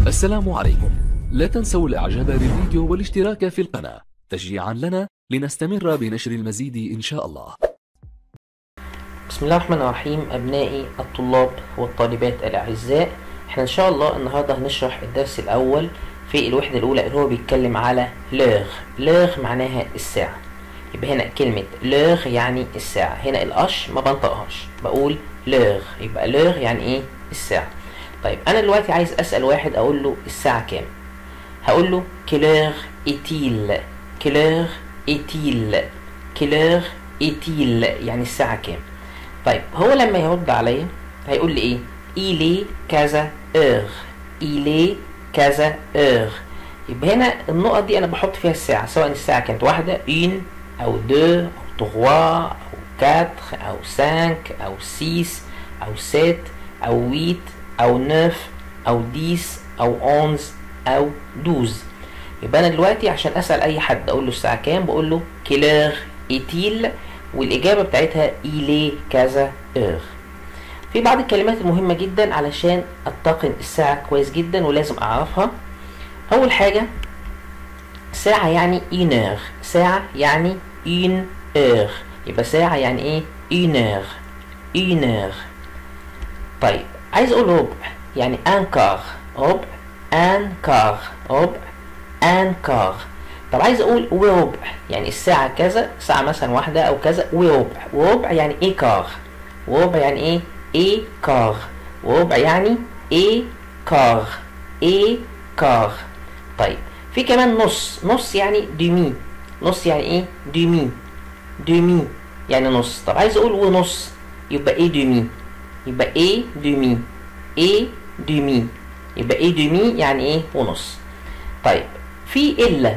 السلام عليكم لا تنسوا الاعجاب بالفيديو والاشتراك في القناة تشجيعا لنا لنستمر بنشر المزيد ان شاء الله بسم الله الرحمن الرحيم أبنائي الطلاب والطالبات الأعزاء احنا إن شاء الله النهاردة هنشرح الدرس الأول في الوحدة الأولى اللي هو بيتكلم على لوغ لوغ معناها الساعة يبقى هنا كلمة لوغ يعني الساعة هنا الأش ما بنطقهاش بقول لوغ يبقى لوغ يعني إيه الساعة طيب أنا دلوقتي عايز أسأل واحد أقول له الساعة كام هقول له كلوغ إتيل كلوغ إتيل كلوغ إتيل يعني الساعة كام طيب هو لما يرد عليا هيقول لي ايه il est كذا heure il est كذا heure يبقى هنا النقط دي انا بحط فيها الساعة سواء الساعة كانت واحدة une او deux او trois او quatre او cinq او six او sept او huit او neuf او dix او onze او douze يبقى انا دلوقتي عشان اسال اي حد اقول له الساعه كام بقول له كيلر ايتيل والاجابه بتاعتها إيلي كذا اور في بعض الكلمات المهمه جدا علشان اتقن الساعه كويس جدا ولازم اعرفها اول حاجه ساعه يعني une heure ساعه يعني une heure يبقى ساعه يعني ايه une heure une heure طيب عايز اقول ربع يعني ان كار ربع ان كار ربع ان كار طب عايز اقول وربع يعني الساعة كذا ساعة مثلا واحدة او كذا وربع وربع يعني ايه كار وربع يعني ايه ايه كار وربع يعني ايه كار ايه كار طيب في كمان نص نص يعني دومي نص يعني ايه دومي دومي يعني نص طب عايز اقول ونص يبقى ايه دومي يبقى ايه دومي ايه دومي يبقى ايه دومي يعني ايه ونص طيب في الا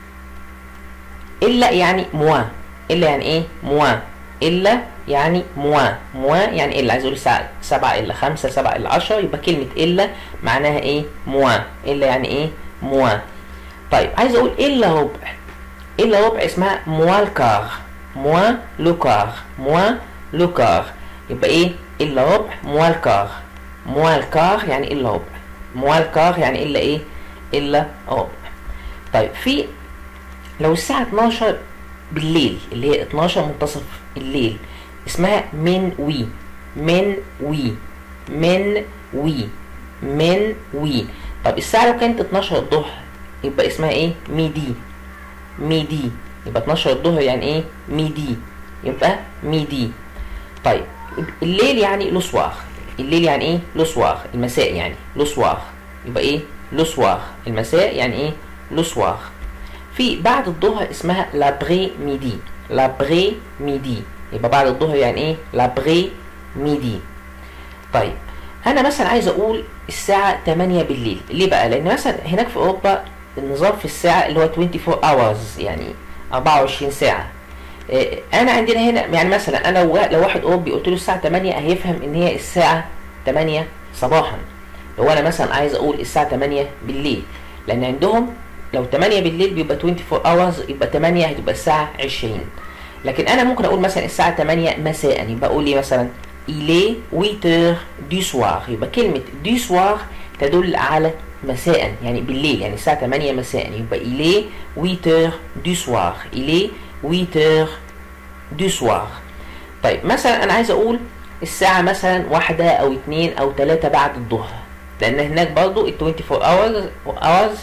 الا يعني موا الا يعني ايه موا الا يعني موا موا يعني الا عايز اقول الساعه 7 الا 5 7 الا 10 يبقى كلمه الا معناها ايه موا الا يعني ايه موا طيب عايز اقول الا ربع الا ربع اسمها موا الكار موا لوكار موا لوكار يبقى ايه الا ربع موا الكار موا الكار يعني الا ربع موا الكار يعني الا ايه الا ربع طيب في لو الساعة 12 بالليل اللي هي 12 منتصف الليل اسمها من وي من وي من وي من وي طب الساعة لو كانت 12 الظهر يبقى اسمها ايه ميدي ميدي يبقى 12 الظهر يعني ايه ميدي يبقى ميدي طيب الليل يعني لو سوار الليل يعني ايه لو سوار المساء يعني لو سوار يبقى ايه لو سوار المساء يعني ايه لو سوار في بعد الظهر اسمها لابري ميدي لابري ميدي يبقى بعد الظهر يعني ايه لابري ميدي طيب انا مثلا عايز اقول الساعة 8 بالليل ليه بقى لان مثلا هناك في اوروبا النظام في الساعة اللي هو 24 hours يعني 24 ساعة انا عندنا هنا يعني مثلا انا لو واحد اوروبي قلت له الساعة 8 هيفهم ان هي الساعة 8 صباحا لو انا مثلا عايز اقول الساعة 8 بالليل لان عندهم لو 8 بالليل بيبقى 24 hours يبقى 8 هتبقى الساعة 20 لكن انا ممكن اقول مثلا الساعة 8 مساء يبقى اقول لي مثلا il est 8 heures du soir يبقى كلمة du soir تدل على مساء يعني بالليل يعني الساعة 8 مساء يبقى il est 8 heures du soir il est 8 heures du soir طيب مثلا انا عايز اقول الساعة مثلا واحدة او اتنين او تلاتة بعد الظهر لان هناك برضو ال 24 hours, hours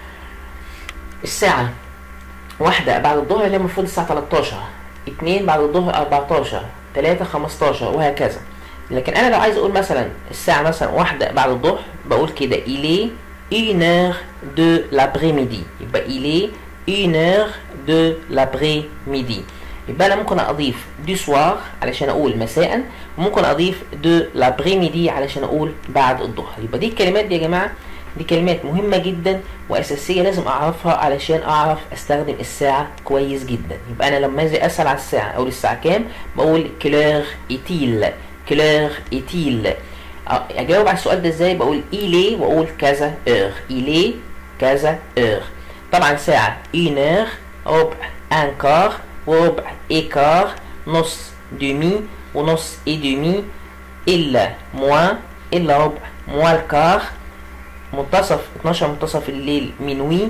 الساعة واحدة بعد الظهر اللي المفروض الساعة 13 اتنين بعد الظهر 14 تلاتة 15 وهكذا لكن انا لو عايز اقول مثلا الساعة مثلا واحدة بعد الظهر بقول كده il est une heure de l'après-midi يبقى il est une heure de l'après-midi يبقى انا ممكن اضيف du soir علشان اقول مساء وممكن اضيف de l'après-midi علشان اقول بعد الظهر يبقى دي الكلمات دي يا جماعة دي كلمات مهمة جدا وأساسية لازم أعرفها علشان أعرف أستخدم الساعة كويس جدا يبقى أنا لما أجي أسأل على الساعة أقول الساعة كام بقول كلير إيتيل كلير إيتيل أجاوب على السؤال ده إزاي بقول إيلي وأقول كذا إير إيلي كذا إير طبعا ساعة إين إير ربع أن كار وربع إيكار نص دومي ونص إي دومي إلا موان إلا ربع موان الكار منتصف 12 منتصف الليل مينوي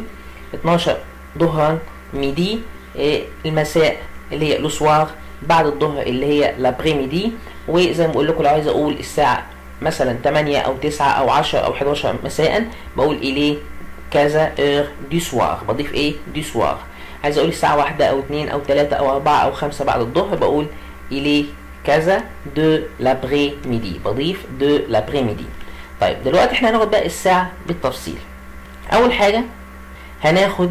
12 ظهرا ميدي إيه، المساء اللي هي لوسوار بعد الظهر اللي هي لابري ميدي وزي ما بقول لكم لو عايز اقول الساعه مثلا 8 او 9 او 10 او 11 مساء بقول اليه كذا اور دي سوار بضيف ايه دي سوار عايز اقول الساعه واحدة او اتنين او تلاتة او اربعة او خمسة بعد الظهر بقول اليه كذا دو لابري ميدي بضيف دو لابري ميدي طيب دلوقتي احنا هناخد بقى الساعه بالتفصيل اول حاجه هناخد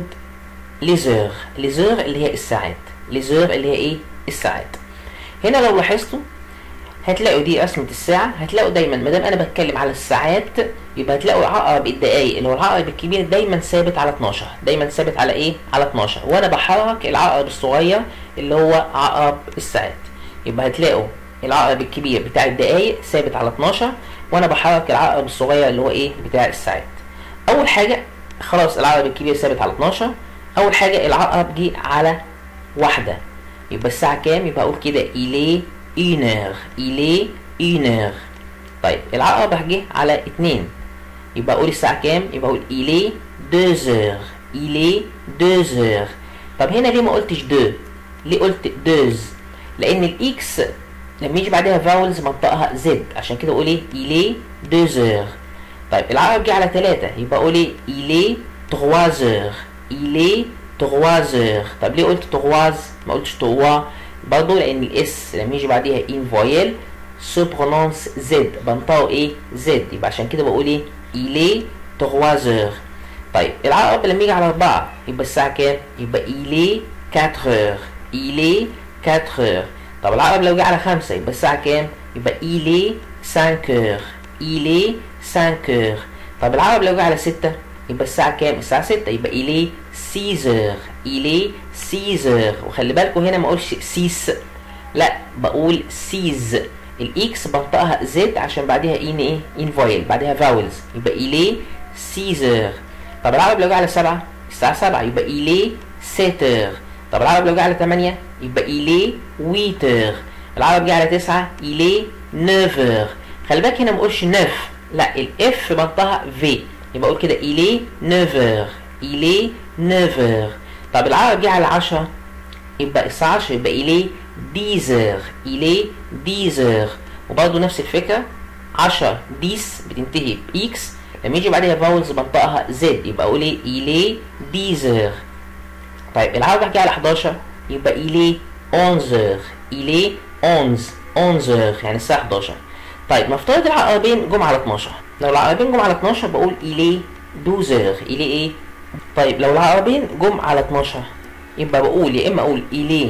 ليزور ليزور اللي هي الساعات ليزور اللي هي ايه الساعات هنا لو لاحظتوا هتلاقوا دي رسمة الساعة هتلاقوا دايما ما دام انا بتكلم على الساعات يبقى هتلاقوا عقرب الدقايق اللي هو العقرب الكبير دايما ثابت على 12 دايما ثابت على ايه على 12 وانا بحرك العقرب الصغير اللي هو عقرب الساعات يبقى هتلاقوا العقرب الكبير بتاع الدقايق ثابت على 12 وانا بحرك العقرب الصغير اللي هو ايه بتاع الساعات اول حاجة خلاص العقرب الكبير ثابت على 12 اول حاجة العقرب جه على واحدة يبقى الساعة كام يبقى اقول كده إليه une heure إليه une heure طيب العقرب جه على اتنين يبقى اقول الساعة كام يبقى اقول إليه deux heures إليه deux heures طب هنا ليه ما قلتش دو ليه قلت دوز لان الاكس لما يجي بعدها فاولز منطقها زد عشان كده اقول ايه إليه deux heures طيب العقرب جه على ثلاثة يبقى اقول ايه إليه trois heures إليه trois heures طب ليه قلت تغواز ما قلتش تغوا برضه لان الاس لما يجي بعديها ان فويل سو برونونس زد بنطقه ايه زد يبقى عشان كده بقول ايه إليه trois heures طيب العقرب لما يجي على أربعة يبقى الساعة كام؟ يبقى إليه 4 heures إليه 4 heures طب العقرب لو جه على خمسة يبقى الساعة كام؟ يبقى إليه 5 heures إليه 5 heures طب العقرب لو جه على ستة يبقى الساعة كام؟ الساعة 6 يبقى إليه 6 heures إليه 6 heures وخلي بالكم هنا ما اقولش 6 لا بقول 6 الاكس بنطقها زد عشان بعدها ان ايه؟ ان فويل بعدها فاولز يبقى إليه 6 heures طب العقرب لو جه على 7 الساعة 7 يبقى إليه 7 heures طب العقرب لو جه على 8 يبقى إليه 8 heures العقرب جه على 9 إليه 9 heures خلي بالك هنا ما اقولش 9 لا الاف بنطقها في يبقى اقول كده إليه 9 heures إليه 9 heures طب العقرب جه على 10 يبقى الساعة 10 يبقى إليه 10 heures إليه 10 heures وبرضه نفس الفكرة 10 10 بتنتهي بإكس لما يجي بعدها فاولز بنطقها زد يبقى اقول ايه إليه 10 heures طيب العقرب جه على 11 يبقى إليه 11 heures إليه 11 11 heures يعني الساعة 11 طيب نفترض العقربين جم على 12 لو العقربين جم على 12 بقول إليه 12 heures إليه ايه طيب لو العقربين جم على 12 يبقى بقول يا اما اقول إليه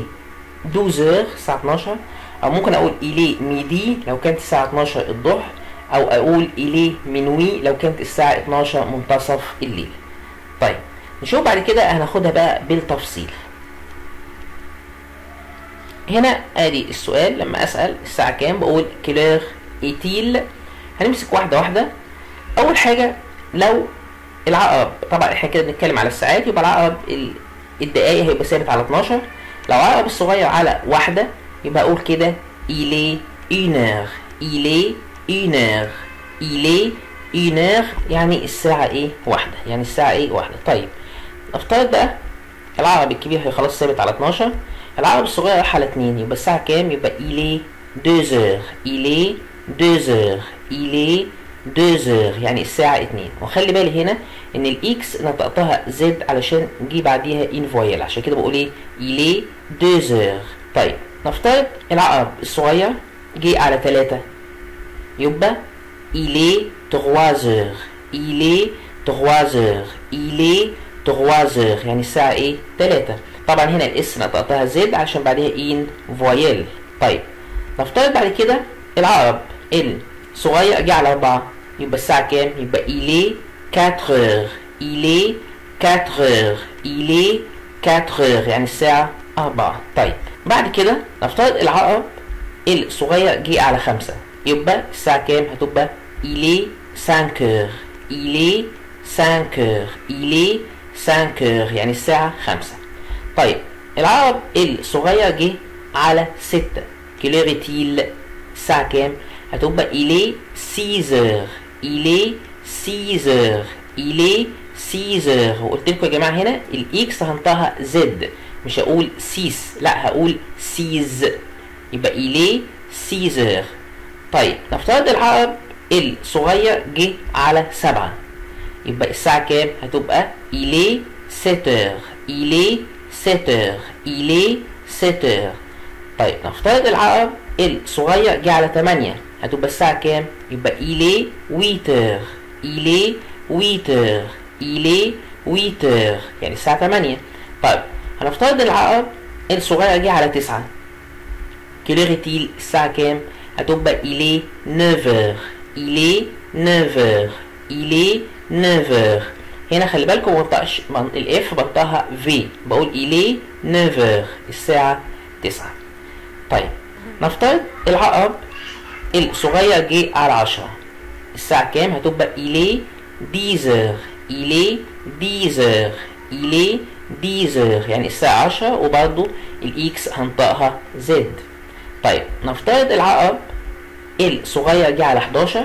12 heures الساعة 12 او ممكن اقول إليه ميدي لو كانت الساعة 12 الظهر او اقول إليه منوي لو كانت الساعة 12 منتصف الليل طيب نشوف بعد كده هناخدها بقى بالتفصيل هنا ادي السؤال لما اسال الساعه كام بقول كلير ايتيل هنمسك واحده واحده اول حاجه لو العقرب طبعا احنا كده بنتكلم على الساعات يبقى العقرب ال- الدقايق هيبقى ثابت على 12 لو عقرب الصغير على واحده يبقى اقول كده إلي une heure إلي une heure إلي une heure يعني الساعة ايه واحدة يعني الساعة ايه واحدة طيب نفترض بقى العقرب الكبير هي خلاص ثابت على 12 العقرب الصغير راح على 2 يبقى الساعة كام يبقى إلي 2 heures إلي 2 heures إلي 2 heures يعني الساعة 2 وخلي بالي هنا ان الاكس نطقتها زد علشان جه بعديها ان فويل عشان كده بقول ايه إلي 2 heures طيب نفترض العقرب الصغير جه على 3 يبقى إلي 3 heures إلي 3 heures إلي 3 heures يعني الساعة ايه 3 طبعا هنا الاس نطقتها زد عشان بعدها ان فويل طيب نفترض بعد كده العقرب الصغير جه على 4 يبقى الساعة كام؟ يبقى إلي 4 heures إلي 4 heures إلي 4 heures يعني الساعة 4 طيب بعد كده نفترض العقرب الصغير جه على 5 يبقى الساعة كام؟ هتبقى إلي 5 heures إلي 5 heures إلي 5 heures يعني الساعة 5 طيب العقرب الصغير جه على 6 كيلوريتيل الساعة كام؟ هتبقى إلي 6 heures إلي 6 heures il est 6 heures وقلت لكم يا جماعه هنا الاكس هنطقها زد مش هقول 6 لا هقول 6 يبقى il est 6 heures طيب نفترض العقرب الصغير جه على 7 يبقى الساعة كام؟ هتبقى il est 7 heures il est 7 heures il est 7 heures طيب نفترض العقرب الصغير جه على 8 هتبقى الساعة كام؟ يبقى il est 8 heures il est 8 heures il est 8 heures يعني الساعة 8 طيب هنفترض العقرب الصغير جه على 9 كيلو est-il الساعة كام؟ هتبقى il est 9 heures il est 9 heures il est 9 heures هنا خلي بالكم ما بنطقش الاف بنطقها في بقول il est 9 heures الساعة 9 طيب نفترض العقرب الصغير جه على 10 الساعة كام؟ هتبقى il est 10 heures il est 10 heures il est 10 heures يعني الساعة 10 وبرضه الاكس هنطقها زد طيب نفترض العقرب الصغير جه على 11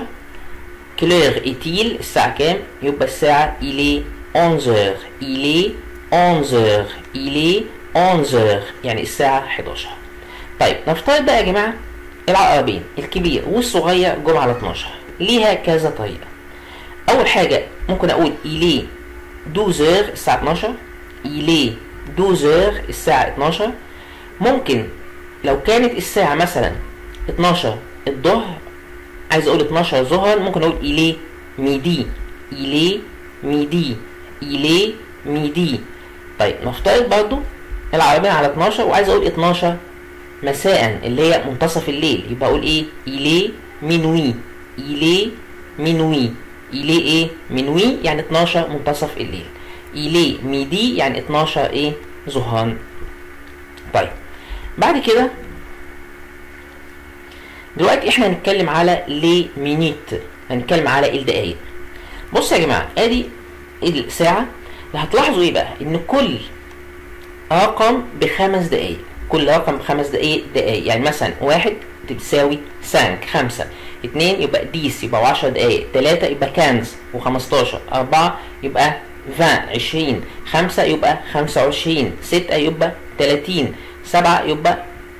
كلير ايتيل الساعة كام؟ يبقى الساعة il est 11 heures il est 11 heures il est 11 heures يعني الساعة 11 طيب نفترض بقى يا جماعة العقربين الكبير والصغير جم على 12 ليها كذا طريقة أول حاجة ممكن أقول il est 12 heures الساعة 12 il est 12 heures الساعة 12 ممكن لو كانت الساعة مثلا 12 الظهر عايز اقول 12 ظهرا ممكن اقول إليه ميدي إليه ميدي إليه ميدي طيب نفترض برضو العربية على 12 وعايز اقول 12 مساء اللي هي منتصف الليل يبقى اقول ايه إليه مينوي إليه مينوي إليه ايه مينوي يعني 12 منتصف الليل إليه ميدي يعني 12 ايه ظهرا طيب بعد كده دلوقتي احنا هنتكلم على لي مينيت هنتكلم على الدقايق بصوا يا جماعه ادي الساعه هتلاحظوا ايه بقى ان كل رقم بخمس دقايق كل رقم بخمس دقايق دقايق يعني مثلا واحد بتساوي سانك خمسة اتنين يبقى ديس يبقى عشر دقايق تلاتة يبقى كانز وخمستاشر أربعة يبقى فان عشرين خمسة يبقى خمسة وعشرين ستة يبقى تلاتين سبعة يبقى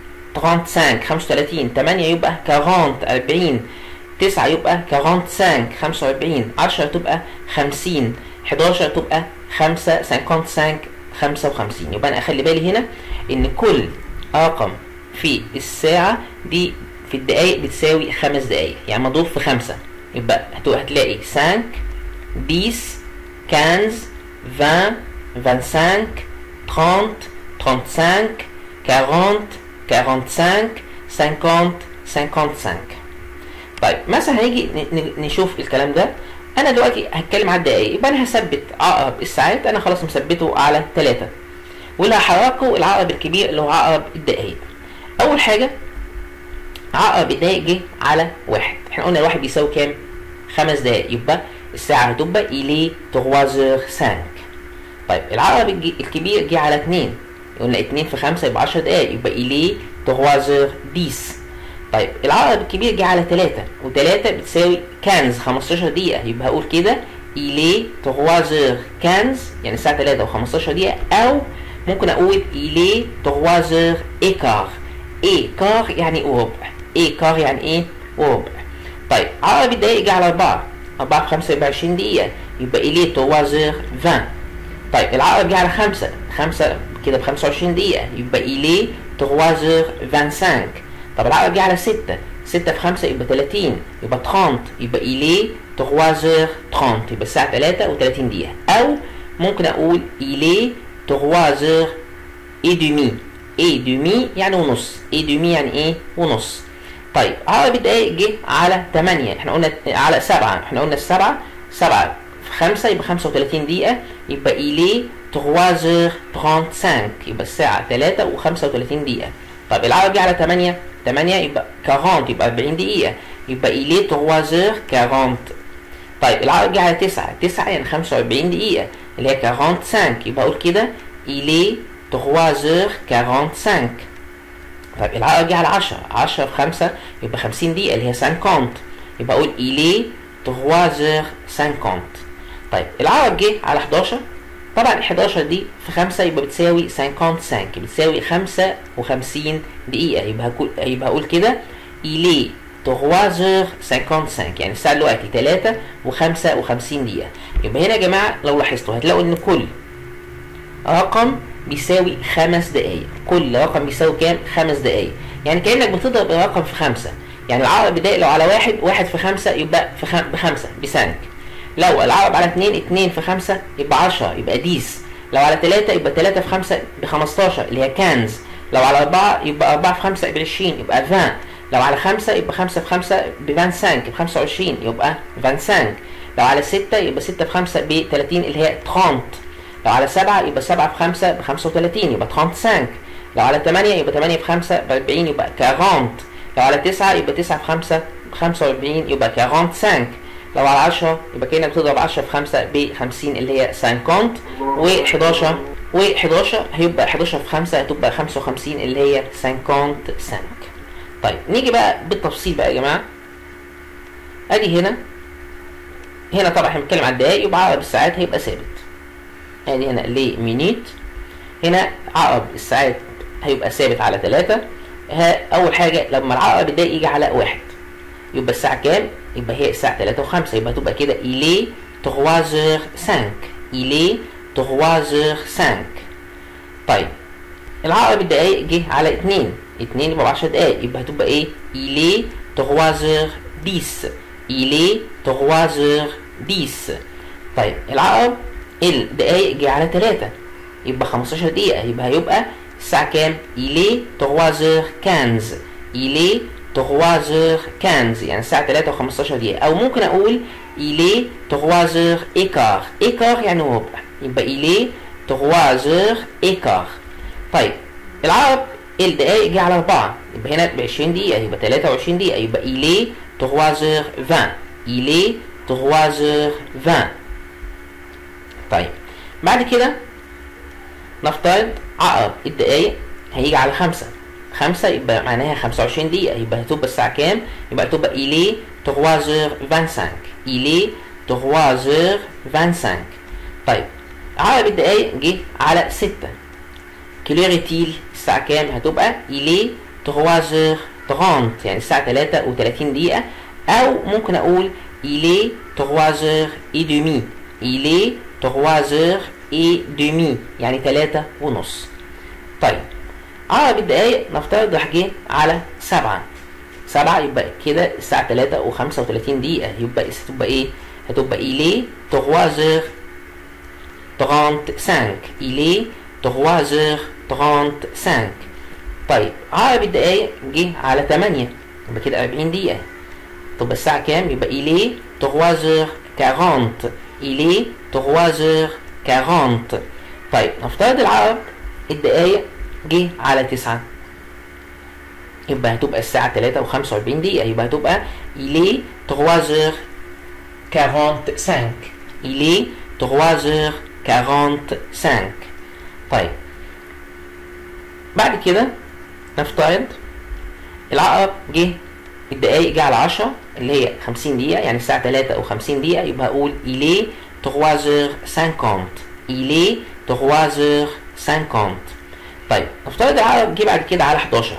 35 35 8 يبقى 40 40 9 يبقى 45 45 10 تبقى 50 11 تبقى 5 55 55 يبقى انا اخلي بالي هنا ان كل رقم في الساعة دي في الدقايق بتساوي خمس دقايق يعني مضروب في خمسة يبقى هتلاقي 5 10 15 20 25 30 35 40 45 50 55 طيب مثلا هنيجي نشوف الكلام ده انا دلوقتي هتكلم على الدقايق يبقى انا هثبت عقرب الساعات انا خلاص مثبته على 3 واللي هحركه العقرب الكبير اللي هو عقرب الدقايق اول حاجه عقرب الدقايق جه على واحد احنا قلنا الواحد بيساوي كام خمس دقايق يبقى الساعه هتبقى الي 3 5 طيب العقرب الكبير جه على 2 قلنا 2 في 5 يبقى 10 دقايق يبقى إليه 3 10 طيب العقرب الكبير جه على 3 و3 بتساوي 15 15 دقيقة يبقى هقول كده إليه 3 15 يعني الساعة 3 و15 دقيقة أو ممكن أقول إليه 3 إيكار إيكار يعني وربع إيكار يعني إيه وربع طيب عقرب الدقايق جه على 4 4 في 5 يبقى 20 دقيقة يبقى إليه 3 20 طيب العقرب جه على 5 5 كده ب 25 دقيقة يبقى إليه 3h25 طب العقرب جه على 6 6 في 5 يبقى 30 يبقى 30 يبقى إليه 3h30 يبقى الساعة 3 و30 دقيقة أو ممكن أقول إليه 3h et demi et demi يعني ونص et demi يعني إيه ونص طيب عقرب الدقايق جه على 8 احنا قلنا على 7 احنا قلنا السبعة 7 في 5 يبقى 35 دقيقة يبقى إليه 3h35 يبقى الساعة 3 و35 دقيقة طب العقرب جه على 8 8 يبقى 40 يبقى 40 دقيقة يبقى إليه 3h40 طيب العقرب جه على 9 9 يعني 45 دقيقة اللي هي 45 يبقى أقول كده إليه 3h45 طيب العقرب جه على 10 10 في 5 يبقى 50 دقيقة اللي هي 50 يبقى أقول إليه 3h50 طيب العقرب جه على 11 طبعا 11 دي في 5 يبقى بتساوي 55 بتساوي 55 دقيقة يبقى هقول يبقى هقول كده إلي 3h55 يعني الساعة دلوقتي 3 و55 دقيقة يبقى هنا يا جماعة لو لاحظتوا هتلاقوا إن كل رقم بيساوي خمس دقايق كل رقم بيساوي كام؟ خمس دقايق يعني كأنك بتضرب الرقم في خمسة يعني العقرب بداية لو على واحد واحد في خمسة يبقى في خم... بخمسة بسنك لو العقرب على اتنين اتنين في خمسة يبقى عشرة يبقى ديس لو على تلاتة يبقى تلاتة في خمسة بخمستاشر اللي هي كانز لو على أربعة يبقى أربعة في خمسة بعشرين يبقى فان لو على خمسة يبقى خمسة في خمسة بفان سانك بخمسة وعشرين يبقى فان سانك لو على ستة يبقى ستة في خمسة بتلاتين اللي هي ترانت لو على سبعة يبقى سبعة في خمسة بخمسة وتلاتين يبقى ترانت سانك لو على تمانية يبقى تمانية في خمسة بأربعين يبقى كارانت لو على تسعة يبقى تسعة في خمسة بخمسة وأربعين يبقى كارانت سانك لو على 10 يبقى كأنك بتضرب 10 في 5 ب 50 اللي هي 50 و11 و11 هيبقى 11 في 5 هتبقى 55 اللي هي 55 طيب نيجي بقى بالتفصيل بقى يا جماعه ادي هنا هنا طبعا احنا بنتكلم على الدقايق يبقى عقرب الساعات هيبقى ثابت ادي هنا ليه مينيت هنا عقرب الساعات هيبقى ثابت على 3 اول حاجه لما العقرب الدقايق يجي على واحد يبقى الساعة كام؟ يبقى هي الساعة 3 و5 يبقى تبقى كده إلي 3h5 إلي 3h5 طيب العقرب الدقايق جه على 2 2 يبقى ب 10 دقايق يبقى هتبقى ايه؟ إلي 3h10 إلي 3h10 طيب العقرب الدقايق جه على 3 يبقى 15 دقيقة يبقى هيبقى الساعة كام؟ إلي 3h15 إلي 3h15 يعني الساعة 3 و15 دقيقة أو ممكن أقول إلي 3h إيكار إيكار يعني ربع يبقى إلي 3h إيكار طيب العقرب الدقايق جه على 4 يبقى هنا ب 20 دقيقة يبقى 23 دقيقة يبقى إلي 3h20 إلي 3h20 طيب بعد كده نفترض عقرب الدقايق هيجي على 5 خمسة يبقى معناها 25 دقيقة يبقى هتبقى الساعة كام؟ يبقى هتبقى إلي 3h25 إلي 3h25 طيب عقرب الدقايق جه على 6 كليريتيل الساعة كام؟ هتبقى إلي 3h30 يعني الساعة 33 دقيقة أو ممكن أقول إلي 3h30 إلي 3h30 يعني 3 ونص طيب عقرب الدقايق نفترض راح جه على سبعة سبعة يبقى كده الساعة تلاتة وخمسة وتلاتين دقيقة يبقى هتبقى ايه؟ هتبقى إلي 3h35 إلي 3h35 طيب عقرب الدقايق جه على تمانية يبقى كده أربعين دقيقة تبقى الساعة كام؟ يبقى إلي 3h40 إلي 3h40 طيب نفترض العقرب الدقايق جه على تسعة يبقى هتبقى الساعة تلاتة وخمسة وأربعين دقيقة يبقى هتبقى إلي 3h45 إلي 3h45 طيب بعد كده نفترض العقرب جه الدقايق جه على 10 اللي هي 50 دقيقة يعني الساعة 3 و50 دقيقة يبقى أقول إلي 3h50 إلي 3h50 طيب نفترض العقرب جه بعد كده على 11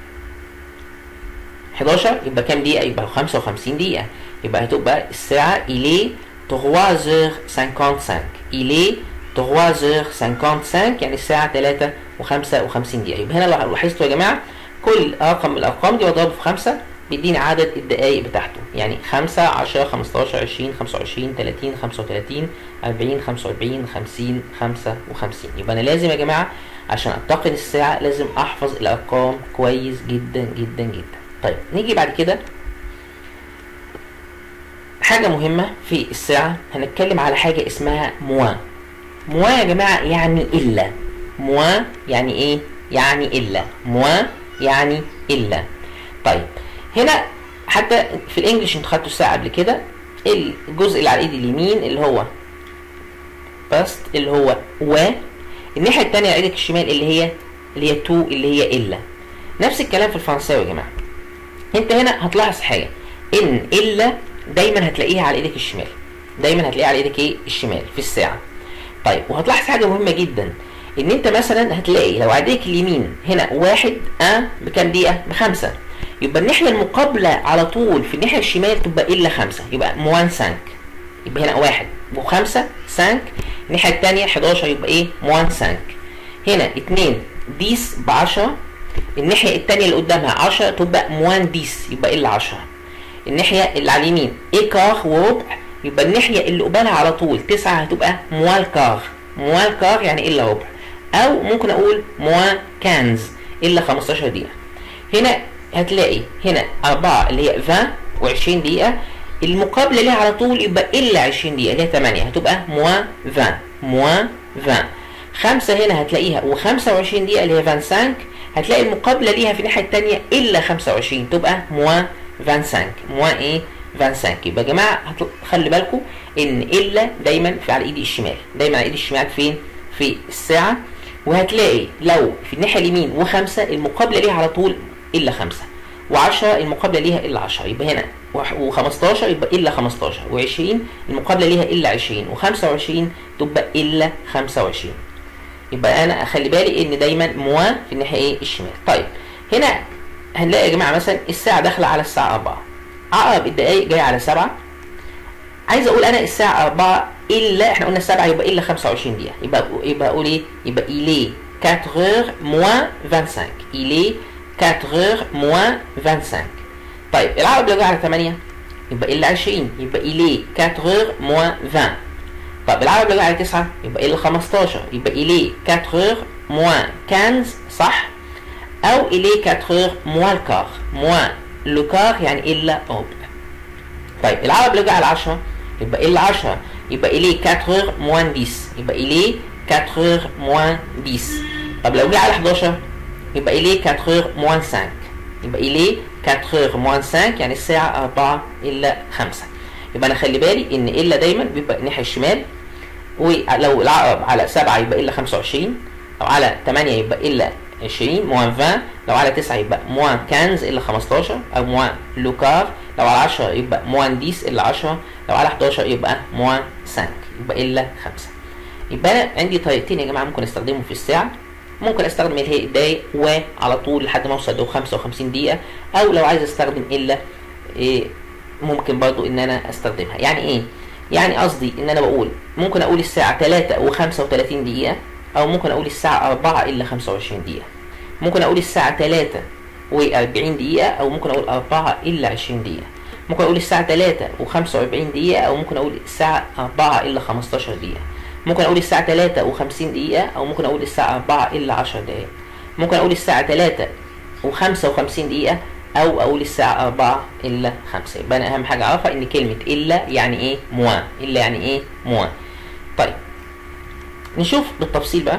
11 يبقى كام دقيقة؟ يبقى 55 دقيقة يبقى هتبقى الساعة إلي 3h55 إلي 3h55 يعني الساعة 3 و55 دقيقة يبقى هنا لو لاحظتوا يا جماعة كل رقم من الأرقام دي بضربه في 5 بيديني عدد الدقايق بتاعته يعني 5 10 15 20 25 30 35 40 45 50 55 يبقى أنا لازم يا جماعة عشان أتقن الساعة لازم أحفظ الأرقام كويس جدا جدا جدا طيب نيجي بعد كده حاجة مهمة في الساعة هنتكلم على حاجة اسمها موان موان يا جماعة يعني إلا موان يعني إيه؟ يعني إلا موان يعني إلا طيب هنا حتى في الإنجليش انتوا خدتوا الساعة قبل كده الجزء اللي على الإيد اليمين اللي هو باست اللي هو و الناحية التانية على إيدك الشمال اللي هي اللي هي تو اللي هي إلا نفس الكلام في الفرنساوي يا جماعة انت هنا هتلاحظ حاجة ان الا دايما هتلاقيها على ايدك الشمال دايما هتلاقيها على ايدك ايه الشمال في الساعه طيب وهتلاحظ حاجه مهمه جدا ان انت مثلا هتلاقي لو على ايدك اليمين هنا واحد اه بكام دقيقه بخمسه يبقى الناحيه المقابله على طول في الناحيه الشمال تبقى الا خمسه يبقى موان سانك يبقى هنا واحد وخمسة سانك الناحية التانية 11 يبقى ايه موان سانك هنا اتنين ديس ب 10 الناحية التانية اللي قدامها 10 تبقى موان ديس يبقى الا 10 الناحية اللي على اليمين ايكار وربع يبقى الناحية اللي قبالها على طول 9 هتبقى موال كار موال كار يعني الا ربع او ممكن اقول موان كانز الا 15 دقيقة هنا هتلاقي هنا 4 اللي هي 20 و20 دقيقة المقابله ليها على طول يبقى الا 20 دقيقه اللي هي 8 هتبقى موان 20 موان 20 خمسة هنا هتلاقيها و25 دقيقه اللي هي 25 هتلاقي المقابله ليها في الناحيه الثانيه الا 25 تبقى موان 25 موان ايه 25 يبقى يا جماعه هتل... خلي بالكم ان الا دايما في على ايدي الشمال دايما على ايدي الشمال فين في الساعه وهتلاقي لو في الناحيه اليمين وخمسه المقابله ليها على طول الا خمسه و10 المقابله ليها الا 10 يبقى هنا و15 يبقى الا 15 و20 المقابله ليها الا 20 و25 تبقى الا 25 يبقى انا اخلي بالي ان دايما موا في الناحيه ايه الشمال طيب هنا هنلاقي يا جماعه مثلا الساعه داخله على الساعه 4 عقرب الدقائق جايه على 7 عايز اقول انا الساعه 4 الا احنا قلنا 7 يبقى الا 25 دقيقه يبقى يبقى اقول ايه يبقى il est 4 heures moins 25 il est 4 heures moins 25 طيب العقرب لو جه على 8 يبقى الا 20 يبقى il est 4 heures moins 20 طب العقرب لو جه على 9 يبقى الا 15 يبقى il est 4 heures moins 15 صح او il est 4 heures moins le quart moins le quart يعني الا ربع طيب العقرب لو جه على 10 يبقى الا 10 يبقى il est 4 heures moins 10 يبقى il est 4 heures moins 10 طب لو جه على 11 يبقى il est 4 heures moins 5 يبقى il est 4 heures moins 5 يعني الساعة 4 إلا 5 يبقى أنا خلي بالي إن إلا دايما بيبقى الناحية الشمال ولو العقرب على 7 يبقى إلا 25 لو على 8 يبقى إلا 20 موان 20 لو على 9 يبقى موان 15 إلا 15 أو موان لوكار لو على 10 يبقى موان 10 إلا 10 لو على 11 يبقى موان 5 يبقى إلا 5 يبقى أنا عندي طريقتين يا جماعة ممكن أستخدمهم في الساعة ممكن استخدم اللي هي الدقايق وعلى طول لحد ما اوصل ل 55 دقيقة او لو عايز استخدم الا إيه ممكن برضو ان انا استخدمها يعني ايه يعني قصدي ان انا بقول ممكن اقول الساعة 3 و35 دقيقة او ممكن اقول الساعة 4 الا 25 دقيقة ممكن اقول الساعة 3 و40 دقيقة او ممكن اقول 4 الا 20 دقيقة ممكن اقول الساعة 3 و45 دقيقة او ممكن اقول الساعة 4 الا 15 دقيقة ممكن اقول الساعة 3 و50 دقيقة او ممكن اقول الساعة 4 الا 10 دقايق ممكن اقول الساعة 3 و55 دقيقة او اقول الساعة 4 الا 5 يبقى انا اهم حاجة اعرفها ان كلمة الا يعني ايه موان الا يعني ايه موان طيب نشوف بالتفصيل بقى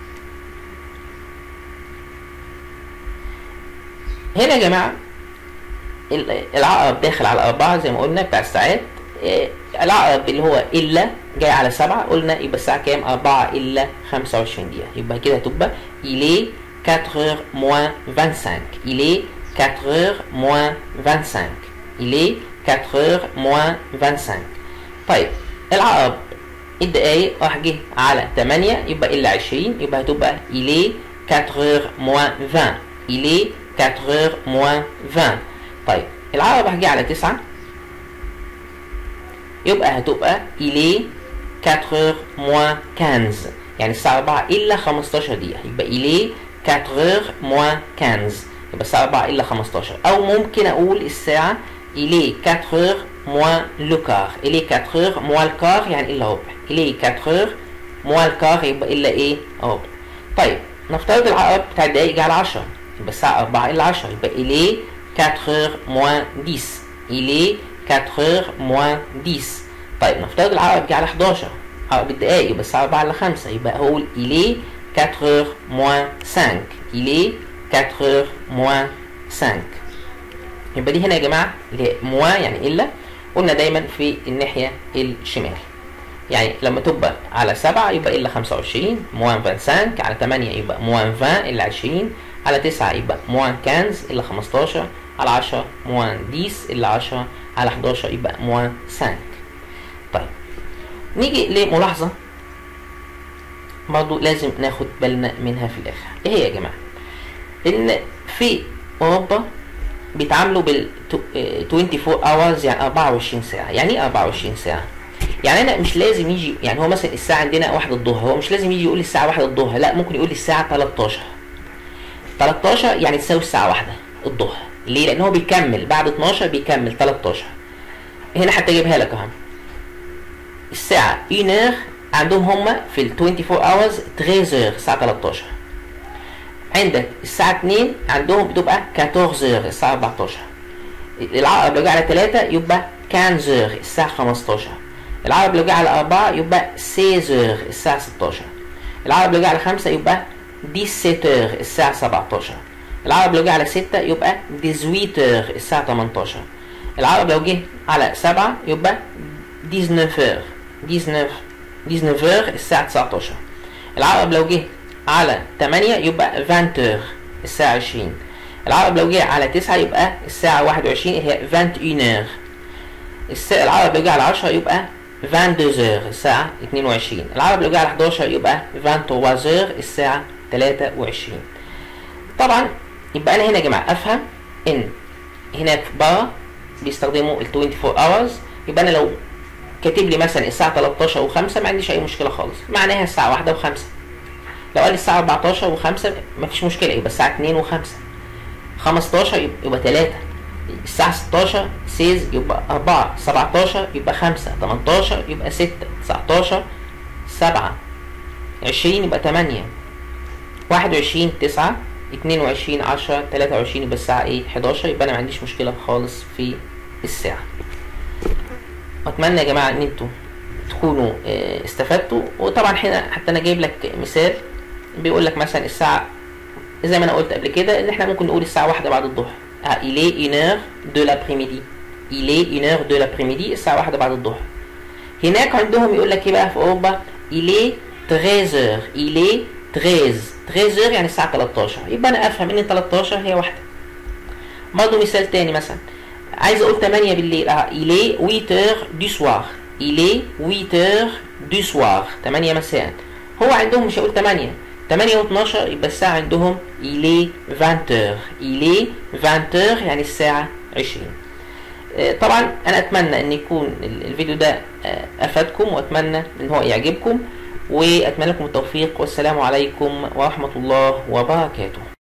هنا يا جماعة العقرب داخل على أربعة زي ما قلنا بتاع الساعات العقرب اللي هو إلا جاي على سبعة قلنا يبقى الساعة كام؟ أربعة إلا خمسة وعشرين دقيقة يبقى كده هتبقى il est 4 heures moins 25 il est 4 heures moins 25 il est 4 heures moins 25 طيب العقرب الدقايق راح جه على 8 يبقى إلا 20 يبقى هتبقى il est 4 heures moins 20 il est 4 heures moins 20 طيب العقرب راح جه على 9 يبقى هتبقى il est 4 heures moins 15 يعني الساعة 4 إلا 15 دقيقة يبقى il est 4 heures moins 15 يبقى الساعة 4 إلا 15 أو ممكن أقول الساعة il est 4 heures moins le quart il est 4 heures moins le quart يعني إلا ربع il est 4 heures moins le quart يبقى إلا إيه ربع طيب نفترض العقرب بتاع الدقايق جه على 10 يبقى الساعة 4 إلا 10 يبقى il est 4 heures moins 10 il est 4 heures moins 10 طيب نفترض العقرب جه على 11 عقرب الدقايق يبقى الساعة 4 إلا 5 يبقى هقول il est 4 heures moins 5 il est 4 heures moins 5 يبقى دي هنا يا جماعة اللي هي موا يعني إلا قلنا دايما في الناحية الشمال يعني لما تبقى على 7 يبقى إلا 25 موان 25 على 8 يبقى موان 20 إلا 20 على 9 يبقى موان 15 إلا 15 على 10 موان 10 إلا 10 على 11 يبقى موان 5 طيب نيجي لملاحظة برضو لازم ناخد بالنا منها في الآخر إيه هي يا جماعة؟ إن في أوروبا بيتعاملوا بال 24 hours يعني 24 ساعة يعني إيه 24 ساعة؟ يعني أنا مش لازم يجي يعني هو مثلا الساعة عندنا واحدة الظهر هو مش لازم يجي يقول لي الساعة واحدة الظهر لا ممكن يقول لي الساعة 13 13 يعني تساوي الساعة واحدة الظهر ليه؟ لأن هو بيكمل بعد 12 بيكمل 13 هنا حتى اجيبها لك اهو الساعة 1 heure عندهم هم في ال 24 hours 13 heures الساعة 13 عندك الساعة 2 عندهم بتبقى 14 heures الساعة 14 العقرب لو جه على 3 يبقى 15 heures الساعة 15 العقرب لو جه على 4 يبقى 16 heures الساعة 16 العقرب لو جه على 5 يبقى 17 heures الساعة 17 العقرب لو جه على 6 يبقى 18 heures الساعة 18 العقرب لو جه على 7 يبقى 19 heures 19 19 heures الساعة 19 العقرب لو جه على 8 يبقى 20 heures الساعة 20 العقرب لو جه على 9 يبقى الساعة 21 هي 21 heures الساعة العقرب لو جه على 10 يبقى 22 heures الساعة 22 العقرب لو جه على 11 يبقى 23 heures الساعة 23 طبعا يبقى انا هنا يا جماعة افهم ان هناك بره بيستخدموا ال 24 hours يبقى انا لو كاتب لي مثلا الساعة 13 و5 ما عنديش أي مشكلة خالص معناها الساعة 1 و5 لو قال لي الساعة 14 و5 مفيش مشكلة يبقى الساعة 2 و5 15 يبقى 3 الساعة 16 سيز يبقى 4 17 يبقى 5 18 يبقى 6 19 7 20 يبقى 8 21 9 22 10 23 يبقى الساعة ايه 11 يبقى انا ما عنديش مشكلة خالص في الساعة اتمنى يا جماعه ان انتوا تكونوا استفدتوا وطبعا هنا حتى انا جايب لك مثال بيقول لك مثلا الساعه زي ما انا قلت قبل كده ان احنا ممكن نقول الساعه واحدة بعد الظهر اه il est une heure de l'après-midi il est une heure de l'après-midi الساعه واحدة بعد الظهر هناك عندهم يقول لك ايه بقى في اوروبا il est 13 heures il est 13 13 heures يعني الساعه 13 يبقى انا افهم ان 13 هي واحده برضه مثال تاني مثلا عايز اقول 8 بالليل اه il est 8 heures du soir il est 8 heures du soir 8 مساء هو عندهم مش هقول 8 8 و12 يبقى الساعة عندهم il est 20 heures il est 20 heures يعني الساعة 20 آه طبعا انا اتمنى ان يكون الفيديو ده آه افادكم واتمنى ان هو يعجبكم واتمنى لكم التوفيق والسلام عليكم ورحمة الله وبركاته